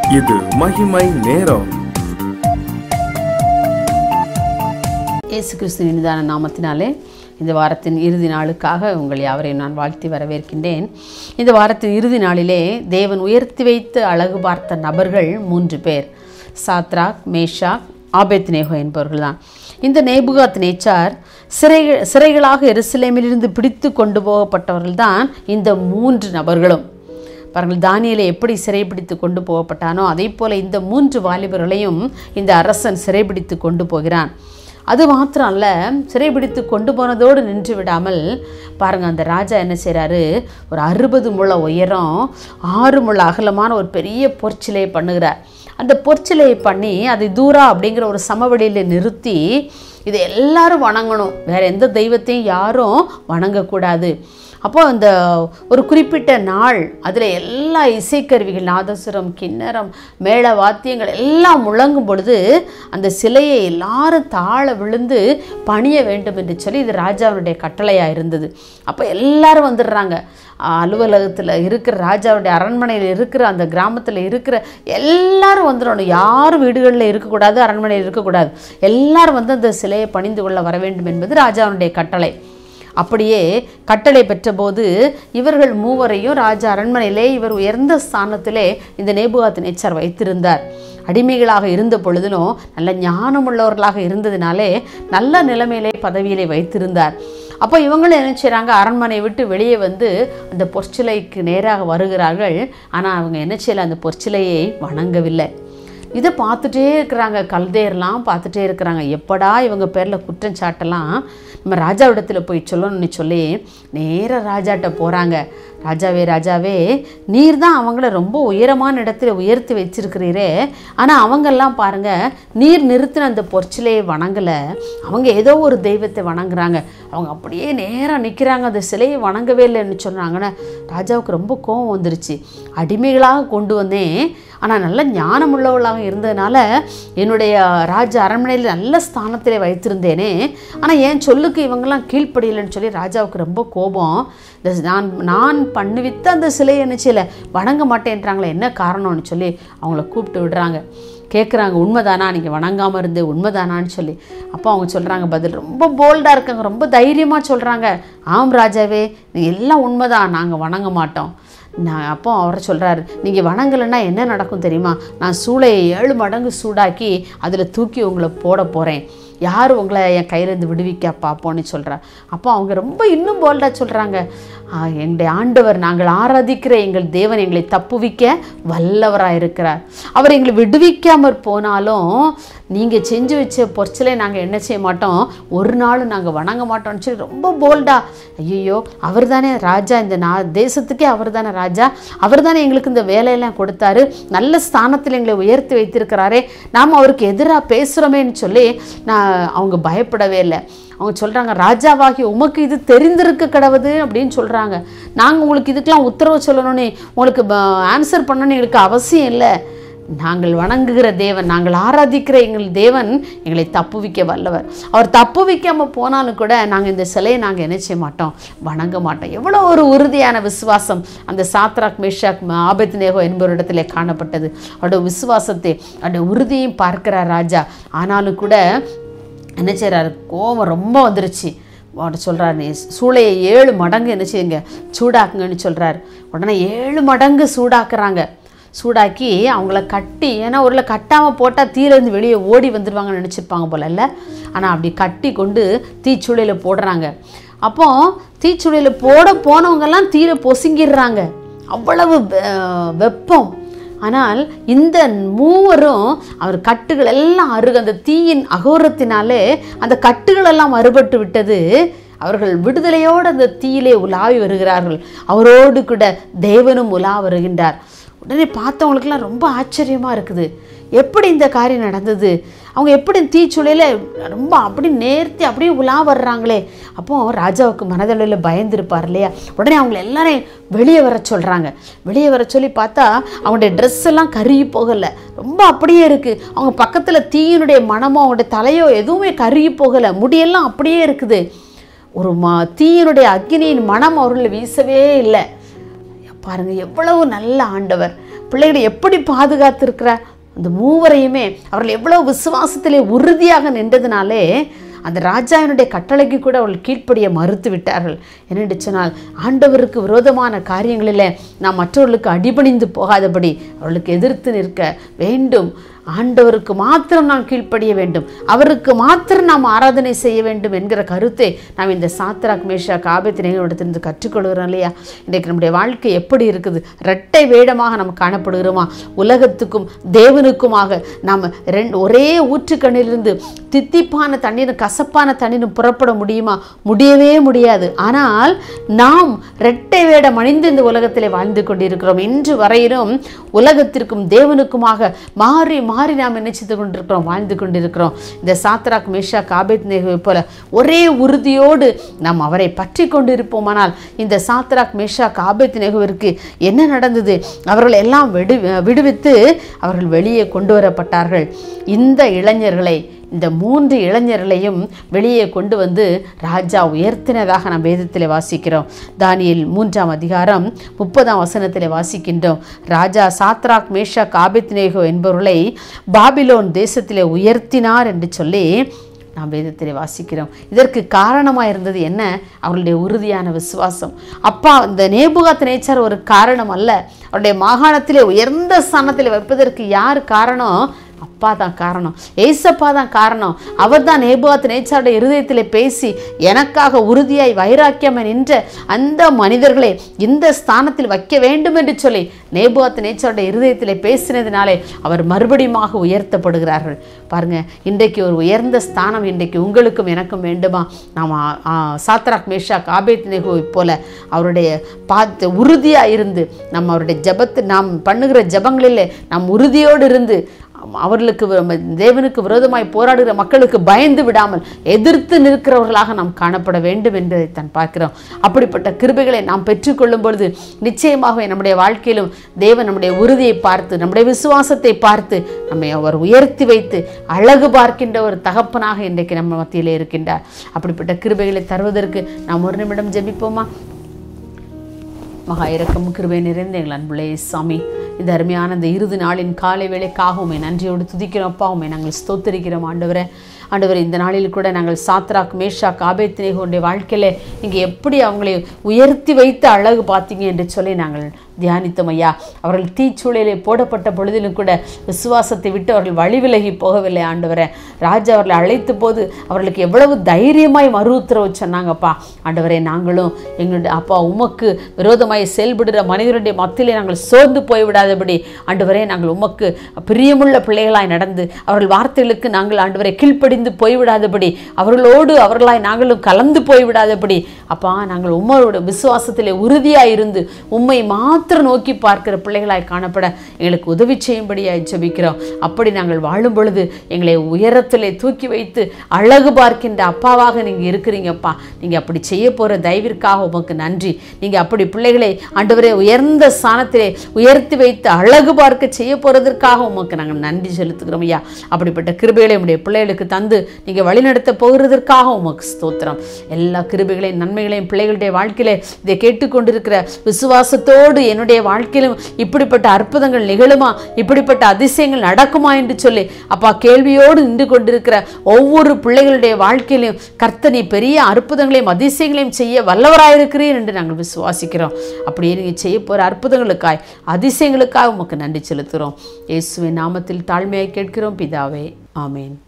இது மகிமை நேரம் இயேசு கிறிஸ்துவின் இனிதான நாமத்தினாலே இந்த வாரத்தின் இறுதி நாளுக்காக உங்கள் யாவரையும் நான் வாழ்த்தி வரவேற்கின்றேன் இந்த வாரத்தின் இறுதி நாளிலே தேவன் உயர்த்தி வைத்து அழகு பார்த்த நபர்கள் மூன்று பேர் சாத்ராக் மேஷாக் ஆபேத் நேகோ என்பவர்கள் தான் இந்த நேபுகாத் நேச்சார் சிறை சிறைகளாக எருசலேமிலிருந்து பிடித்து கொண்டு போகப்பட்டவர்கள் தான் இந்த மூன்று நபர்களும் பாருங்கள் தானியலை எப்படி சிறைபிடித்து கொண்டு போகப்பட்டானோ அதே போல இந்த மூன்று வாலிபர்களையும் இந்த அரசன் சிறைபிடித்து கொண்டு போகிறான் அது மாத்திரம் அல்ல சிறைபிடித்து கொண்டு போனதோடு நின்று விடாமல் பாருங்கள் அந்த ராஜா என்ன செய்கிறாரு ஒரு அறுபது முழ உயரம் ஆறு முழ அகலமான ஒரு பெரிய பொற்சிலையை பண்ணுகிறார் அந்த பொற்சிலையை பண்ணி அதை தூரா அப்படிங்கிற ஒரு சமவெளியில் நிறுத்தி இதை எல்லாரும் வணங்கணும் வேற எந்த தெய்வத்தையும் யாரும் வணங்கக்கூடாது அப்போ அந்த ஒரு குறிப்பிட்ட நாள் அதில் எல்லா இசைக்கருவிகள் நாதசுரம் கிண்ணறம் மேள வாத்தியங்கள் எல்லாம் முழங்கும் பொழுது அந்த சிலையை எல்லாரும் தாழ விழுந்து பணிய வேண்டும் என்று சொல்லி இது ராஜாவுடைய கட்டளையாக இருந்தது அப்போ எல்லாரும் வந்துடுறாங்க அலுவலகத்தில் இருக்கிற ராஜாவுடைய அரண்மனையில் இருக்கிற அந்த கிராமத்தில் இருக்கிற எல்லாரும் வந்துடணும் யாரும் வீடுகளில் இருக்கக்கூடாது அரண்மனையில் இருக்கக்கூடாது எல்லாரும் வந்து அந்த சிலையை பணிந்து கொள்ள வர வேண்டும் என்பது ராஜாவுடைய கட்டளை அப்படியே கட்டளை பெற்றபோது இவர்கள் மூவரையும் ராஜா அரண்மனையிலே இவர் உயர்ந்த ஸ்தானத்திலே இந்த நேபுகாத் நேச்சர் வைத்திருந்தார் அடிமைகளாக இருந்த பொழுதிலும் நல்ல ஞானமுள்ளவர்களாக இருந்ததினாலே நல்ல நிலைமையிலே பதவியிலே வைத்திருந்தார் அப்போ இவங்களும் என்ன செய்கிறாங்க அரண்மனை விட்டு வெளியே வந்து அந்த பொற்சிலைக்கு நேராக வருகிறார்கள் ஆனால் அவங்க என்ன செய்யலை அந்த பொற்சிலையை வணங்கவில்லை இதை பார்த்துட்டே இருக்கிறாங்க கல்தேர்லாம் பார்த்துட்டே இருக்கிறாங்க எப்படா இவங்க பேரில் குற்றம் சாட்டலாம் நம்ம ராஜாவிடத்தில் போய் சொல்லணும்னு சொல்லி நேராக ராஜாட்ட போகிறாங்க ராஜாவே ராஜாவே நீர் தான் அவங்கள ரொம்ப உயரமான இடத்துல உயர்த்தி வச்சிருக்கிறீரே ஆனால் அவங்கெல்லாம் பாருங்கள் நீர் நிறுத்தின அந்த பொற்சிலையை வணங்கலை அவங்க ஏதோ ஒரு தெய்வத்தை வணங்குறாங்க அவங்க அப்படியே நேராக நிற்கிறாங்க அந்த சிலையை வணங்கவே இல்லைன்னு சொன்னாங்கன்னா ராஜாவுக்கு ரொம்ப கோபம் வந்துருச்சு அடிமைகளாக கொண்டு வந்தேன் ஆனால் நல்ல ஞானம் உள்ளவளாக இருந்ததுனால என்னுடைய ராஜ அரண்மனையில் நல்ல ஸ்தானத்திலே வைத்திருந்தேனே ஆனால் என் சொல்லுக்கு இவங்கெல்லாம் கீழ்ப்படியலைன்னு சொல்லி ராஜாவுக்கு ரொம்ப கோபம் இந்த நான் நான் பண்ணுவித்த அந்த சிலையை என்ன செய்யலை வணங்க மாட்டேன்றாங்களே என்ன காரணம்னு சொல்லி அவங்கள கூப்பிட்டு விடுறாங்க கேட்குறாங்க உண்மைதானா நீங்கள் வணங்காமல் இருந்து உண்மைதானான்னு சொல்லி அப்போ அவங்க சொல்கிறாங்க பதில் ரொம்ப போல்டாக இருக்காங்க ரொம்ப தைரியமாக சொல்கிறாங்க ஆம் ராஜாவே நீங்கள் எல்லாம் உண்மைதான் நாங்கள் வணங்க மாட்டோம் நான் அப்போ அவர் சொல்கிறாரு நீங்கள் வணங்கலைன்னா என்ன நடக்கும் தெரியுமா நான் சூளையை ஏழு மடங்கு சூடாக்கி அதில் தூக்கி உங்களை போட போகிறேன் யார் உங்களை என் கையிலேருந்து விடுவிக்க பார்ப்போன்னு சொல்கிறா அப்போ அவங்க ரொம்ப இன்னும் போல்டாக சொல்கிறாங்க எங்களுடைய ஆண்டவர் நாங்கள் ஆராதிக்கிற எங்கள் தேவன் எங்களை தப்புவிக்க வல்லவராக இருக்கிறார் அவர் எங்களை விடுவிக்காமற் போனாலும் நீங்கள் செஞ்சு வச்ச பொற்சிலை நாங்கள் என்ன செய்ய மாட்டோம் ஒரு நாளும் நாங்கள் வணங்க மாட்டோம்னு சொல்லி ரொம்ப போல்டாக ஐயோ அவர் தானே ராஜா இந்த நா தேசத்துக்கே அவர் தானே ராஜா அவர் தானே எங்களுக்கு இந்த வேலையெல்லாம் கொடுத்தாரு நல்ல ஸ்தானத்தில் எங்களை உயர்த்தி வைத்திருக்கிறாரே நாம் அவருக்கு எதிராக பேசுகிறோமேன்னு சொல்லி நான் அவங்க பயப்படவே இல்லை அவங்க சொல்கிறாங்க ராஜாவாகி உமக்கு இது தெரிந்திருக்க கிடவுது அப்படின்னு சொல்கிறாங்க நாங்கள் உங்களுக்கு இதுக்கெலாம் உத்தரவு சொல்லணும்னு உங்களுக்கு ஆன்சர் பண்ணணும்னு எங்களுக்கு அவசியம் இல்லை நாங்கள் வணங்குகிற தேவன் நாங்கள் ஆராதிக்கிற எங்கள் தேவன் எங்களை தப்புவிக்க வல்லவர் அவர் தப்புவிக்காமல் போனாலும் கூட நாங்கள் இந்த சிலையை நாங்கள் என்ன செய்ய மாட்டோம் வணங்க மாட்டோம் எவ்வளோ ஒரு உறுதியான விசுவாசம் அந்த சாத்ராக் மேஷாக் ஆபத் நேகோ என்பவரிடத்திலே காணப்பட்டது அவருடைய விசுவாசத்தை அவருடைய உறுதியும் பார்க்கிறார் ராஜா ஆனாலும் கூட என்ன செய்கிறாரு கோபம் ரொம்ப வந்துருச்சு அவர்கிட்ட சொல்கிறார் நீ சூளையை ஏழு மடங்கு என்ன செய்யுங்க சூடாக்குங்கன்னு சொல்கிறார் உடனே ஏழு மடங்கு சூடாக்குறாங்க சூடாக்கி அவங்கள கட்டி ஏன்னா ஒரு கட்டாமல் போட்டால் தீயிலேருந்து வெளியே ஓடி வந்துடுவாங்கன்னு நினச்சிருப்பாங்க போல இல்லை ஆனால் அப்படி கட்டி கொண்டு தீச்சூளையில் போடுறாங்க அப்போ தீச்சூளையில் போட போனவங்கெல்லாம் தீரை பொசுங்கிடுறாங்க அவ்வளவு வெப்பம் ஆனால் இந்த மூவரும் அவர் கட்டுகள் எல்லாம் அருக அந்த தீயின் அகோரத்தினாலே அந்த கட்டுகள் எல்லாம் அறுபட்டு விட்டது அவர்கள் விடுதலையோடு அந்த தீயிலே உலாவி வருகிறார்கள் அவரோடு கூட தேவனும் உலா வருகின்றார் உடனே பார்த்தவங்களுக்கெல்லாம் ரொம்ப ஆச்சரியமாக இருக்குது எப்படி இந்த காரியம் நடந்தது அவங்க எப்படி தீச்சுளையில் ரொம்ப அப்படி நேர்த்தி அப்படியே உலா வர்றாங்களே அப்போ ராஜாவுக்கு மனதளவில் பயந்துருப்பார் இல்லையா உடனே அவங்கள எல்லாரையும் வெளியே வர சொல்கிறாங்க வெளியே வர சொல்லி பார்த்தா அவங்களுடைய ட்ரெஸ் எல்லாம் கருகி போகலை ரொம்ப அப்படியே இருக்குது அவங்க பக்கத்தில் தீயினுடைய மனமோ அவங்களுடைய தலையோ எதுவுமே கருகி போகலை முடியெல்லாம் அப்படியே இருக்குது ஒரு ம தீயினுடைய அக்னியின் மனம் அவர்களை வீசவே இல்லை பாருங்க எவ்வளவு நல்ல ஆண்டவர் பிள்ளைகளை எப்படி பாதுகாத்திருக்கிறார் அந்த மூவரையுமே அவர்கள் எவ்வளவு விசுவாசத்திலே உறுதியாக நின்றதுனாலே அந்த ராஜாவினுடைய கட்டளைக்கு கூட அவர்கள் கீழ்ப்படிய மறுத்து விட்டார்கள் என்னென்று சொன்னால் ஆண்டவருக்கு விரோதமான காரியங்களில் நாம் மற்றவர்களுக்கு அடிபணிந்து போகாதபடி அவர்களுக்கு எதிர்த்து நிற்க வேண்டும் ஆண்டவருக்கு மாத்திரம் நாம் கீழ்ப்படிய வேண்டும் அவருக்கு மாத்திரம் நாம் ஆராதனை செய்ய வேண்டும் என்கிற கருத்தை நாம் இந்த சாத்ராக் மேஷா காபத்தினத்திலிருந்து கற்றுக்கொள்கிறோம் இல்லையா இன்றைக்கு நம்முடைய வாழ்க்கை எப்படி இருக்குது இரட்டை வேடமாக நாம் காணப்படுகிறோமா உலகத்துக்கும் தேவனுக்குமாக நாம் ரெண்டு ஒரே ஊற்றுக்கண்ணிலிருந்து தித்திப்பான தண்ணீரும் கசப்பான தண்ணீரும் புறப்பட முடியுமா முடியவே முடியாது ஆனால் நாம் இரட்டை வேடம் அணிந்து இந்த உலகத்திலே வாழ்ந்து கொண்டிருக்கிறோம் இன்று வரையிலும் உலகத்திற்கும் தேவனுக்குமாக மாறி மாறி நாம் நினைச்சித்து கொண்டிருக்கிறோம் வாழ்ந்து கொண்டிருக்கிறோம் இந்த சாத்ராக் மேஷா காபேத் நேகுவை போல ஒரே உறுதியோடு நாம் அவரை பற்றி கொண்டு இருப்போமானால் இந்த சாத்ராக் மேஷா காபேத் நேகுவிற்கு என்ன நடந்தது அவர்கள் எல்லாம் விடு விடுவித்து அவர்கள் வெளியே கொண்டு வரப்பட்டார்கள் இந்த இளைஞர்களை இந்த மூன்று இளைஞர்களையும் வெளியே கொண்டு வந்து ராஜா உயர்த்தினதாக நாம் வேதத்தில் வாசிக்கிறோம் தானியல் மூன்றாம் அதிகாரம் முப்பதாம் வசனத்தில் வாசிக்கின்றோம் ராஜா சாத்ராக் மேஷா காபித்னேகோ என்பவர்களை பாபிலோன் தேசத்திலே உயர்த்தினார் என்று சொல்லி நாம் வேதத்திலே வாசிக்கிறோம் இதற்கு காரணமாக இருந்தது என்ன அவர்களுடைய உறுதியான விசுவாசம் அப்பா இந்த நேபுகாத் நேச்சர் ஒரு காரணம் அல்ல அவருடைய மாகாணத்திலே உயர்ந்த ஸ்தானத்தில் வைப்பதற்கு யார் காரணம் அப்பா தான் காரணம் ஏசப்பா தான் காரணம் அவர் தான் நேபுகாத் நேச்சாருடைய இருதயத்தில் பேசி எனக்காக உறுதியாய் வைராக்கியம் நின்ற அந்த மனிதர்களை இந்த ஸ்தானத்தில் வைக்க வேண்டும் என்று சொல்லி நேபுகாத் நேச்சாருடைய இருதயத்தில் பேசினதினாலே அவர் மறுபடியுமாக உயர்த்தப்படுகிறார்கள் பாருங்க இன்றைக்கு ஒரு உயர்ந்த ஸ்தானம் இன்றைக்கு உங்களுக்கும் எனக்கும் வேண்டுமா நாம் சாத்ராக் மேஷாக் ஆபேத் நேகுவை போல அவருடைய பார்த்து உறுதியாக இருந்து நம்ம அவருடைய ஜபத்து நாம் பண்ணுகிற ஜபங்களிலே நாம் உறுதியோடு இருந்து அவர்களுக்கு வி- தேவனுக்கு விரோதமாய் போராடுகிற மக்களுக்கு பயந்து விடாமல் எதிர்த்து நிற்கிறவர்களாக நாம் காணப்பட வேண்டும் என்பதை தான் பார்க்கிறோம் அப்படிப்பட்ட கிருபைகளை நாம் பெற்றுக்கொள்ளும் பொழுது நிச்சயமாகவே நம்முடைய வாழ்க்கையிலும் தேவன் நம்முடைய உறுதியை பார்த்து நம்முடைய விசுவாசத்தை பார்த்து நம்மை அவர் உயர்த்தி வைத்து அழகு பார்க்கின்ற ஒரு தகப்பனாக இன்றைக்கு நம்ம மத்தியிலே இருக்கின்றார் அப்படிப்பட்ட கிருபைகளை தருவதற்கு நாம் ஒரு நிமிடம் ஜெபிப்போமா மகா இரக்கம் கிருபை நிறைந்த எங்கள் அன்புள்ளே சாமி இந்த அருமையான இந்த இறுதி நாளின் காலை வேளைக்காக உண்மை நன்றியோடு துதிக்கிறோம் அப்பா உண்மை நாங்கள் ஸ்தோத்திரிக்கிறோம் ஆண்டவரே ஆண்டவரே இந்த நாளில் கூட நாங்கள் சாத்ராக் மேஷாக் ஆபேத்னேகோடைய வாழ்க்கையில நீங்கள் எப்படி அவங்களை உயர்த்தி வைத்து அழகு பார்த்தீங்க என்று சொல்லி நாங்கள் தியானித்தோம் ஐயா அவர்கள் தீச்சூழலிலே போடப்பட்ட பொழுதிலும் கூட விசுவாசத்தை விட்டு அவர்கள் வழி விலகி போகவில்லை ஆண்டவரே ராஜா அவர்களை அழைத்த போது அவர்களுக்கு எவ்வளவு தைரியமாய் மறு உத்தரவு சொன்னாங்கப்பா ஆண்டவரே நாங்களும் எங்களுடைய அப்பா உமக்கு விரோதமாய் செயல்படுகிற மனிதருடைய மத்தியிலே நாங்கள் சோர்ந்து போய்விடாதபடி ஆண்டவரே நாங்கள் உமக்கு பிரியமுள்ள பிள்ளைகளாய் நடந்து அவர்கள் வார்த்தைகளுக்கு நாங்கள் ஆண்டவரை கீழ்ப்படிந்து போய்விடாதபடி அவர்களோடு அவர்களாய் நாங்களும் கலந்து போய்விடாதபடி அப்பா நாங்கள் உம்மோட விசுவாசத்திலே உறுதியாய் இருந்து உம்மை மாத்திரம் நோக்கி பார்க்கிற பிள்ளைகளாய் காணப்பட எங்களுக்கு உதவி செய்யும்படியாய் ஜெபிக்கிறோம் அப்படி நாங்கள் வாழும் பொழுது எங்களை உயரத்திலே தூக்கி வைத்து அழகு பார்க்கின்ற அப்பாவாக நீங்கள் இருக்கிறீங்கப்பா நீங்கள் அப்படி செய்ய போகிற தயவிற்காக உமக்கு நன்றி நீங்கள் அப்படி பிள்ளைகளை ஆண்டவரே உயர்ந்த ஸ்தானத்திலே உயர்த்தி வைத்து அழகு பார்க்க செய்ய போகிறதற்காக உமக்கு நாங்கள் நன்றி செலுத்துகிறோம் ஐயா அப்படிப்பட்ட கிருபைகளை உடைய பிள்ளைகளுக்கு தந்து நீங்கள் வழிநடத்த போகிறதற்காக உமக்கு ஸ்தோத்திரம் எல்லா கிருபைகளையும் நன்மைகளையும் பிள்ளைகளுடைய வாழ்க்கையிலே இதை கேட்டுக்கொண்டிருக்கிற விசுவாசத்தோடு என்னுடைய வாழ்க்கையிலும் இப்படிப்பட்ட அற்புதங்கள் நிகழுமா இப்படிப்பட்ட அதிசயங்கள் நடக்குமா என்று சொல்லி அப்பா கேள்வியோடு நின்று கொண்டிருக்கிற ஒவ்வொரு பிள்ளைகளுடைய வாழ்க்கையிலும் கர்த்தனை பெரிய அற்புதங்களையும் அதிசயங்களையும் செய்ய வல்லவராயிருக்கிறீர் என்று நாங்கள் விசுவாசிக்கிறோம் அப்படியே நீங்கள் செய்ய போகிற அற்புதங்களுக்காய் அதிசயங்களுக்காக உமக்கு நன்றி செலுத்துகிறோம் இயேசுவின் நாமத்தில் தாழ்மையாய் கேட்கிறோம் பிதாவே ஆமேன்